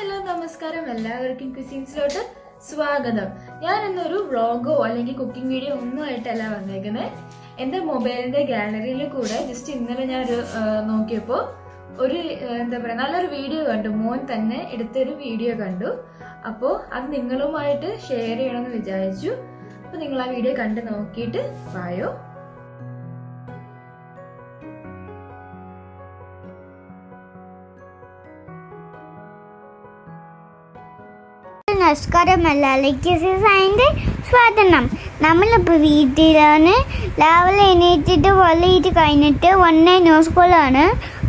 Hello നമസ്കാരം എല്ലാവർക്കും ക്വിസിൻസിലോട്ട് സ്വാഗതം ഞാൻ ഇന്നൊരു വ്ളോഗോ അല്ലെങ്കിൽ കുക്കിംഗ് വീഡിയോ ഒന്നും ആയിട്ടല്ല വന്നേക്കുന്നത് എന്റെ മൊബൈലിന്റെ ഗാലറിയിൽ കൂടെ ജസ്റ്റ് ഇന്നലെ ഞാൻ ഒരു ആ, നോക്കിയപ്പോ ഒരു ആ, എന്താ പറയാ നല്ലൊരു വീഡിയോ കണ്ടു മോൻ തന്നെ എടുത്തൊരു വീഡിയോ കണ്ടു അപ്പോൾ അത് നിങ്ങളുമായിട്ട് ഷെയർ ചെയ്യണമെന്ന് വിചാരിച്ചു അപ്പൊ നിങ്ങൾ ആ വീഡിയോ കണ്ട് നോക്കിയിട്ട് വായോ നമസ്കാരം എല്ലാവർക്കും സൈൻ്റെ സ്വാഗതം നമ്മളിപ്പോൾ വീട്ടിലാണ് രാവിലെ എണീറ്റിട്ട് വെള്ളയിട്ട് കഴിഞ്ഞിട്ട് വന്ന ന്യൂസ് സ്കൂളാണ്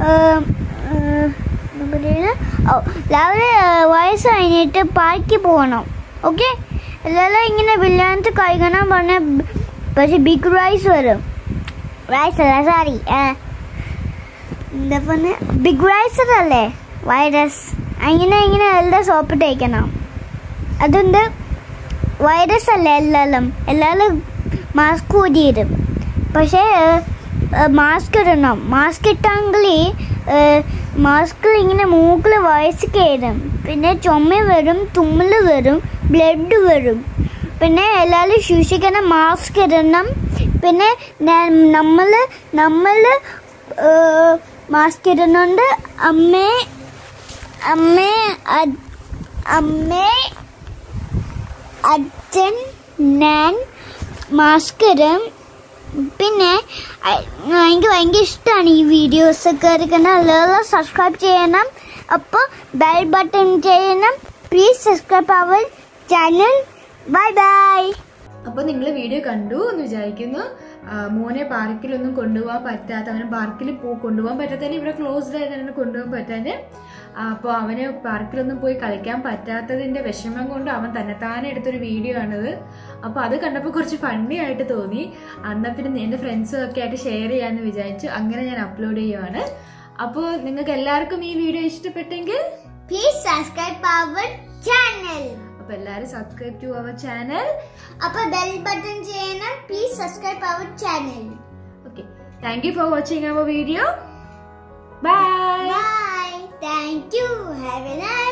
ഓ രാവിലെ വയസ്സ് കഴിഞ്ഞിട്ട് പാർക്കിൽ പോകണം ഓക്കെ എല്ലാവരും ഇങ്ങനെ ബിരിയാണി കഴിക്കണം പറഞ്ഞ പക്ഷെ ബിഗ് റൈസ് വരും റൈസ് അല്ല സോറി എന്താ പറഞ്ഞ ബിഗ് റൈസ് അല്ലേ വൈറസ് അങ്ങനെ ഇങ്ങനെ എല്ലാം സോപ്പ് തേക്കണം അതുകൊണ്ട് വൈറസ് അല്ല എല്ലാവരും എല്ലാവരും മാസ്ക് ഊരിയിടും പക്ഷേ മാസ്ക് ഇടണം മാസ്ക് ഇട്ടെങ്കിൽ മാസ്ക് ഇങ്ങനെ മൂക്കിൽ വയസ്സ് കയറും പിന്നെ ചുമ വരും തുമ്മൽ വരും ബ്ലഡ് വരും പിന്നെ എല്ലാവരും സൂക്ഷിക്കണം മാസ്ക് ഇടണം പിന്നെ നമ്മൾ നമ്മൾ മാസ്ക് ഇടുന്നുണ്ട് അമ്മേ അമ്മേ അ- അമ്മേ അച്ഛൻ ഞാൻ മാസ്ക് ഇടും പിന്നെ അ- എനിക്ക് ഭയങ്കര ഇഷ്ടമാണ് ഈ വീഡിയോസ് ഒക്കെ എടുക്കണം എല്ലാവരും സബ്സ്ക്രൈബ് ചെയ്യണം അപ്പോൾ ബെൽ ബട്ടൺ ചെയ്യണം പ്ലീസ് സബ്സ്ക്രൈബ് അവർ ചാനൽ ബൈ ബൈ അപ്പൊ നിങ്ങൾ വീഡിയോ കണ്ടു എന്ന് വിചാരിക്കുന്നു ആ, മോനെ പാർക്കിലൊന്നും കൊണ്ടുപോകാൻ പറ്റാത്ത അവന് പാർക്കിൽ പോ കൊണ്ടുപോകാൻ പറ്റാത്തതിന് ഇവിടെ ക്ലോസ്ഡ് ആയതിനെ കൊണ്ടുപോകാൻ പറ്റാന് അപ്പോൾ അവന് പാർക്കിലൊന്നും പോയി കളിക്കാൻ പറ്റാത്തതിന്റെ വിഷമം കൊണ്ട് അവൻ തന്നെത്താനെ എടുത്തൊരു വീഡിയോ ആണിത് അപ്പോൾ അത് കണ്ടപ്പോൾ കുറച്ച് ഫണ്ണി ആയിട്ട് തോന്നി അന്നാ പിന്നെ എൻ്റെ ഫ്രണ്ട്സും ഒക്കെ ആയിട്ട് ഷെയർ ചെയ്യാമെന്ന് വിചാരിച്ചു അങ്ങനെ ഞാൻ അപ്ലോഡ് ചെയ്യുവാണ് അപ്പോൾ നിങ്ങൾക്ക് എല്ലാവർക്കും ഈ വീഡിയോ ഇഷ്ടപ്പെട്ടെങ്കിൽ പ്ലീസ് സബ്സ്ക്രൈബ് അവർ ചാനൽ അപ്പോൾ എല്ലാവരും സബ്സ്ക്രൈബ് ടു അവർ ചാനൽ അപ്പോൾ ബെൽ ബട്ടൺ ചെയ്യണം പ്ലീസ് സബ്സ്ക്രൈബ് അവർ channel Okay. Thank you for watching our video. Bye. Bye thank you have a nice